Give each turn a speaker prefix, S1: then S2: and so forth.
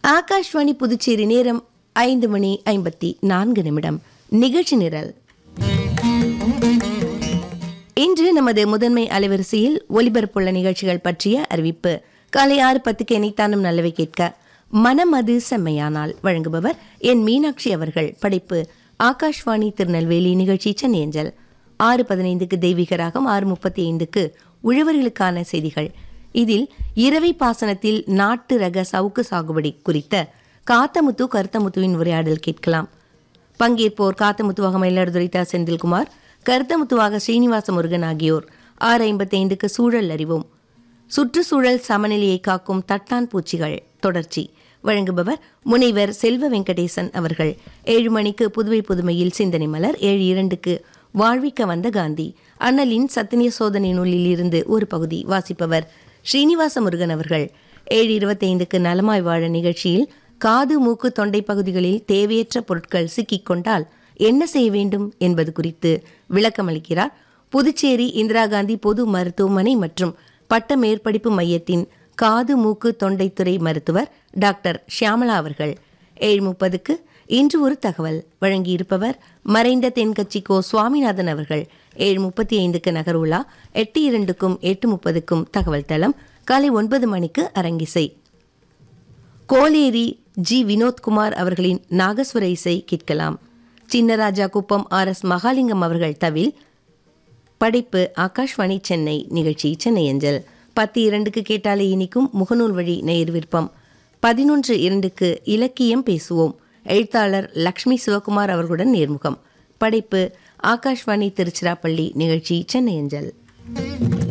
S1: ஆகாஷ்வாணி புதுச்சேரி நேரம் ஐந்து மணி ஐம்பத்தி நான்கு நிமிடம் நிகழ்ச்சி நிரல் இன்று நமது முதன்மை அலைவரிசையில் ஒலிபரப்புள்ள நிகழ்ச்சிகள் பற்றிய அறிவிப்பு காலை ஆறு பத்துக்கு இணைத்தானும் நல்லவை கேட்க மனம் அது செம்மையானால் வழங்குபவர் என் மீனாட்சி அவர்கள் படைப்பு ஆகாஷ்வாணி திருநெல்வேலி நிகழ்ச்சி சென்னையஞ்சல் ஆறு பதினைந்துக்கு தெய்வீக ராகம் ஆறு முப்பத்தி ஐந்துக்கு உழவர்களுக்கான செய்திகள் இதில் இரவை பாசனத்தில் நாட்டு ரக சவுக்கு சாகுபடி குறித்த காத்தமுத்து கருத்தமுத்துவின் உரையாடல் கேட்கலாம் பங்கேற்போர் காத்தமுத்துவாக மயிலாடுதுறை தா செந்தில்குமார் கருத்தமுத்துவாக ஸ்ரீனிவாச முருகன் ஆகியோர் ஆறு ஐம்பத்தைந்துக்கு சூழல் அறிவோம் சுற்றுச்சூழல் சமநிலையை காக்கும் தட்டான் பூச்சிகள் தொடர்ச்சி வழங்குபவர் முனைவர் செல்வ வெங்கடேசன் அவர்கள் ஏழு மணிக்கு புதுவை புதுமையில் சிந்தனை மலர் ஏழு இரண்டுக்கு வாழ்விக்க வந்த காந்தி அண்ணலின் சத்தினிய சோதனை நூலில் இருந்து ஒரு பகுதி வாசிப்பவர் ஸ்ரீனிவாச முருகன் அவர்கள் ஏழு இருபத்தைந்துக்கு நலமாய் வாழ நிகழ்ச்சியில் காது மூக்கு தொண்டை பகுதிகளில் தேவையற்ற பொருட்கள் சிக்கிக் கொண்டால் என்ன செய்ய வேண்டும் என்பது குறித்து விளக்கமளிக்கிறார் புதுச்சேரி இந்திரா காந்தி பொது மருத்துவமனை மற்றும் பட்ட மேற்படிப்பு மையத்தின் காது மூக்கு தொண்டைத்துறை மருத்துவர் டாக்டர் ஷியாமலா அவர்கள் ஏழு முப்பதுக்கு இன்று ஒரு தகவல் வழங்கியிருப்பவர் மறைந்த தென்கட்சி கோ சுவாமிநாதன் அவர்கள் ஏழு முப்பத்தி ஐந்துக்கு நகருலா எட்டு இரண்டுக்கும் எட்டு முப்பதுக்கும் தகவல் தளம் காலை ஒன்பது மணிக்கு அரங்கிசை கோலேரி ஜி வினோத்குமார் அவர்களின் நாகஸ்வர இசை கேட்கலாம் சின்னராஜா குப்பம் ஆர் எஸ் மகாலிங்கம் அவர்கள் தவில் படைப்பு ஆகாஷ்வாணி சென்னை நிகழ்ச்சி சென்னை அஞ்சல் பத்து இரண்டுக்கு கேட்டாலே இனிக்கும் முகநூல் வழி நேயர் விருப்பம் பதினொன்று இரண்டுக்கு இலக்கியம் பேசுவோம் எழுத்தாளர் லக்ஷ்மி சிவகுமார் அவர்களுடன் நேர்முகம் படைப்பு ஆகாஷ்வாணி திருச்சிராப்பள்ளி நிகழ்ச்சி சென்னை அஞ்சல்